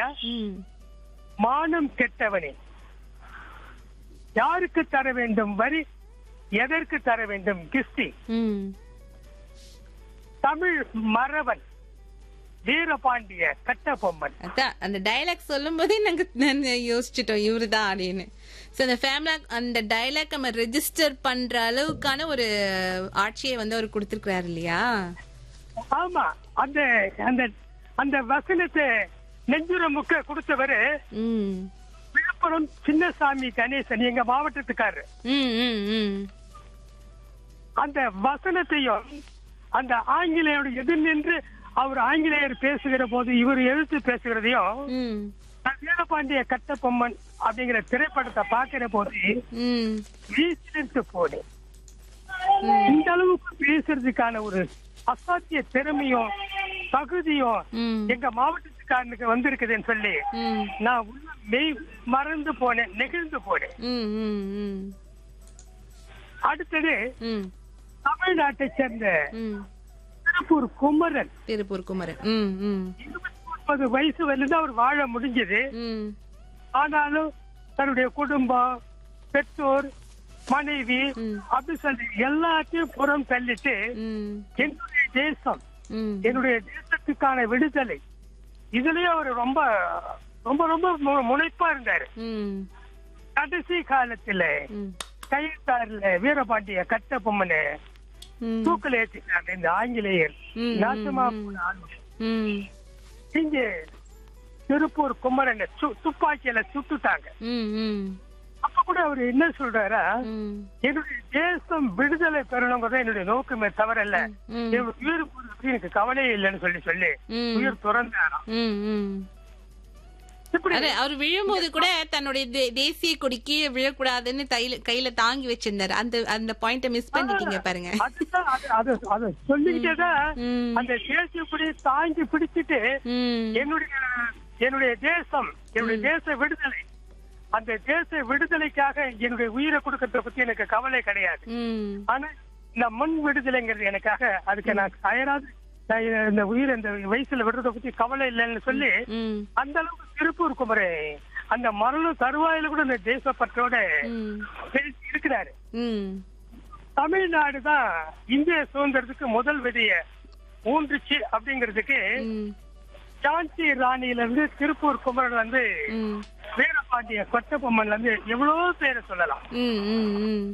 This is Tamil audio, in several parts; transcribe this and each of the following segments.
இல்லையா ம் மானம் கெட்டவனே யாருக்கு தர வேண்டும் வரி எதற்கு தர வேண்டும் கிஸ்தி ம் தமிழ் மறவன் வீரபாண்டிய கட்டபொம்மன் அதான் அந்த டயலாக் சொல்லும் போதே நாங்க நாங்க யோசிச்சிட்டோம் இவருதான் அப்படின்னு ஸோ அந்த ஃபேமிலா அந்த டயலாக் நம்ம ரெஜிஸ்டர் பண்ற அளவுக்கான ஒரு ஆட்சியை வந்து அவர் கொடுத்திருக்கிறாரு இல்லையா ஆமா அந்த அந்த அந்த வசனத்தை நெஞ்சுர முக்க கொடுத்தவரு ம் விழுப்புரம் சின்னசாமி கணேசன் எங்க மாவட்டத்துக்காரரு ம் ம் ம் அந்த வசனத்தையும் அந்த ஆங்கிலேயோட எதிர் நின்று அவர் ஆங்கிலேயர் பேசுகிற போது இவர் எழுத்து பேசுகிறதையும் ம் நான் வீரபாண்டிய கட்டபொம்மன் அப்படிங்கிற திரைப்படத்தை பார்க்கிற போது ம் வீசிட்டு போனேன் இந்த அளவுக்கு பேசுறதுக்கான ஒரு அசாத்திய திறமையும் தகுதியும் ம் எங்க மாவட்டத்துக்காரனுக்கு வந்திருக்குதுன்னு சொல்லி ம் நான் உள்ள மெய் மறந்து போனேன் நெகிழ்ந்து போனேன் ம் ம் ம் அடுத்தது ம் தமிழ்நாட்டை சேர்ந்த ம் திருப்பூர் குமரன் திருப்பூர் குமரன் ம் ம் இருபத்தி முப்பது வயசு வரைக்கும் அவர் வாழ முடிஞ்சது ம் ஆனாலும் தன்னுடைய குடும்பம் பெற்றோர் மனைவி ம். அப்படி சொல்லி எல்லாத்தையும் புறம் தள்ளிட்டு ம் என்னுடைய தேசம் ம் என்னுடைய தேசத்துக்கான விடுதலை இதுலயே அவர் ரொம்ப ரொம்ப ரொம்ப மு- முனைப்பா இருந்தாரு ம் கடைசி காலத்துல ம் கைத்தாறுல வீரபாண்டிய கட்டபொம்மனை ம் தூக்கில் ஏற்றிட்டாங்க இந்த ஆங்கிலேயர் ம், நாசமா ம், போன ஆளு. ம் இங்க திருப்பூர் குமரனை சு- துப்பாக்கியில சுட்டுட்டாங்க ம் ம் அப்ப கூட அவர் என்ன சொல்றாரா ம் என்னுடைய தேசம் விடுதலை பெறணுங்கிறத என்னுடைய நோக்கமே தவறல்ல ம். என் உயிர் போறதுக்கு எனக்கு கவலையே இல்லைன்னு சொல்லி சொல்லி ம். உயிர் துறந்தாராம் ம் ம் இப்படி அது அவர் விழும்போது கூட தன்னுடைய தே- தேசிய கொடி கீழே விழக்கூடாதுன்னு தையில கையில தாங்கி வச்சிருந்தாரு அந்த அந்த பாயிண்ட மிஸ் பண்ணிட்டீங்க பாருங்க அதுதான் அது அது அதை சொல்லிக்கிட்டே தான் ம். அந்த தேசிய கொடி தாங்கி பிடிச்சிட்டு ம் என்னுடைய என்னுடைய தேசம் என்னுடைய தேச விடுதலை அந்த தேச விடுதலைக்காக என்னுடைய உயிரை கொடுக்கறத பத்தி எனக்கு கவலை கிடையாது ம் ஆனா இந்த மண் விடுதலைங்கிறது எனக்காக அதுக்கு நான் அயராது நான் இந்த உயிர் இந்த வயசுல விடுறத பத்தி கவலை இல்லைன்னு சொல்லி ம் அந்த அளவுக்கு திருப்பூர் குமரே அந்த மரணம் தருவாயில கூட இந்த தேசப்பற்றோட ம் பேசி இருக்கிறாரு ம் தமிழ்நாடு தான் இந்திய சுதந்திரத்துக்கு முதல் விதிய ஊன்றுச்சு அப்படிங்கிறதுக்கு ம் ஜான்சி ராணியில இருந்து திருப்பூர் குமரன் வந்து ம் வீரபாண்டிய கொட்டபொம்மன்ல இருந்து எவ்வளவோ பேரை சொல்லலாம் ம் ம் ம்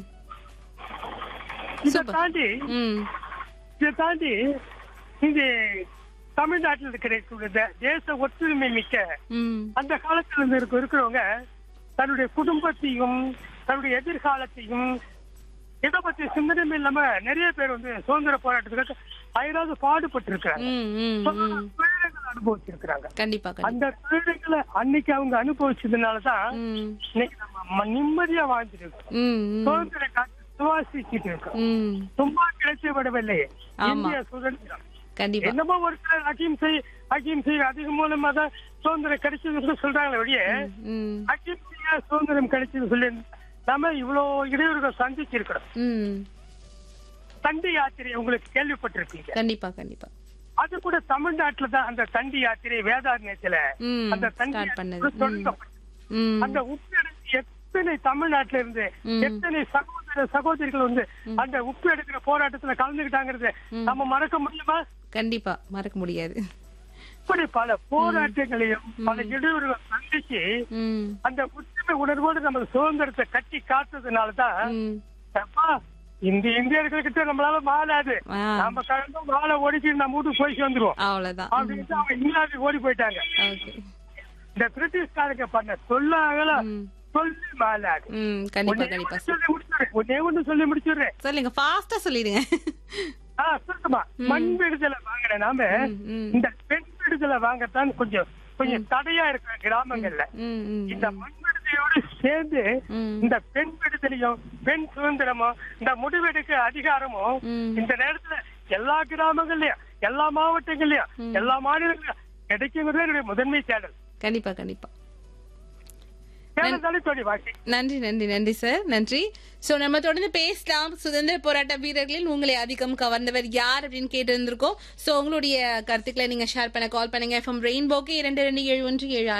இதை Super. தாண்டி ம் இதை தாண்டி இந்த தமிழ்நாட்டில் இருக்கிற தே- தேச ஒற்றுமை மிக்க ம் அந்த காலத்துல இருந்து இருக்க இருக்கிறவங்க தன்னுடைய குடும்பத்தையும் தன்னுடைய எதிர்காலத்தையும் இதை பத்தி சிந்தனை இல்லாம நிறைய பேர் வந்து சுதந்திர போராட்டத்துக்கு அயராது பாடுபட்டு இருக்காங்க ம் ம் ம் துயரங்களை அனுபவிச்சிருக்கிறாங்க கண்டிப்பா கண்டிப்பா அந்த துயரங்களை அன்னைக்கு அவங்க அனுபவிச்சதுனாலதான் ம் இன்னைக்கு நம்ம ம- நிம்மதியா வாழ்ந்துட்டு இருக்கோம் ம் ம் சுதந்திர காற்று சுவாசிச்சுட்டு இருக்கோம் ம் சும்மா கிடைச்சு விடவில்லை ஆமா. இந்திய சுதந்திரம் கண்டிப்பா என்னமோ ஒரு சிலர் அகிம்சை அகிம்சை அதிக மூலமா தான் சுதந்திரம் கிடைச்சதுன்னு சொல்றாங்களே ஒழிய ம் அகிம்சையா சுதந்திரம் கிடைச்சது சொல்லி நம்ம இவ்வளவு இடையூறுகள் சந்திச்சிருக்கிறோம் ம் தண்டி யாத்திரை உங்களுக்கு கேள்விப்பட்டிருப்பீங்க கண்டிப்பா கண்டிப்பா அது கூட தமிழ்நாட்டுல தான் அந்த தண்டி யாத்திரை வேதாரண்யத்துல ம் அந்த தண்டி ஸ்டார்ட் யாத்திரை பண்ணது ம் தொடங்கப்பட்டது. ம் அந்த உப்பு எடுத்து எத்தனை தமிழ்நாட்டுல இருந்து ம். எத்தனை சகோதர சகோதரிகள் வந்து அந்த உப்பு எடுக்கிற போராட்டத்துல கலந்துக்கிட்டாங்கிறது நம்ம மறக்க முடியுமா கண்டிப்பா மறக்க முடியாது இப்படி பல போராட்டங்களையும் பல இடையூறுகள் சந்திச்சு ம் அந்த ஒற்றுமை உணர்வோடு நம்ம சுதந்திரத்தை கட்டி காத்ததுனாலதான் ம் அப்பா இந்த இந்தியர்கள்கிட்ட நம்மளால மாறாது ஆ நம்ம கலந்து மாலை ஓடிச்சு நம்ம வீட்டுக்கு போய் சேர்ந்துருவோம் அவ்வளவுதான் அப்படின்னு அவங்க இங்கிலாந்து ஓடி போயிட்டாங்க ஓகே இந்த பிரிட்டிஷ்காரங்க பண்ண சொல்லாகல ம் சொல்லி மாறாது ம் கண்டிப்பா ஒண்ணே கண்டிப்பா ஒண்ணு சொல்லி முடிச்சுடுறேன் ஒன்னே ஒண்ணு சொல்லி முடிச்சுடுறேன் சொல்லுங்க ஃபாஸ்டா சொல்லிடுங்க ஆ சுத்தமா மண் விடுதலை வாங்குற நாம ம், ம். இந்த பெண் விடுதலை வாங்கத்தான் கொஞ்சம் கொஞ்சம் தடையா இருக்கிற கிராமங்கள்ல ம் ம் இந்த மண் விடுதலையோடு சேர்ந்து ம் இந்த பெண் விடுதலையும் பெண் சுதந்திரமும் இந்த முடிவெடுக்க அதிகாரமும் ம் இந்த நேரத்துல எல்லா கிராமங்கள்லயும் எல்லா மாவட்டங்கள்லயும் எல்லா மாநிலங்களையும் கிடைக்குங்கிறதே என்னுடைய முதன்மை தேடல் கண்டிப்பா கண்டிப்பா தேடல் தானே சொல்லி வாக்கி நன்றி நன்றி நன்றி சார் நன்றி சோ நம்ம தொடர்ந்து பேசலாம் சுதந்திர போராட்ட வீரர்களில் உங்களை அதிகம் கவர்ந்தவர் யார் அப்படின்னு கேட்டு இருந்திருக்கோம் சோ உங்களுடைய கருத்துக்களை நீங்க ஷேர் பண்ண கால் பண்ணுங்க எஃப்எம் ரெயின்போக்கு இரண்டு ரெண்டு ஏழு ஒன்று ஏழு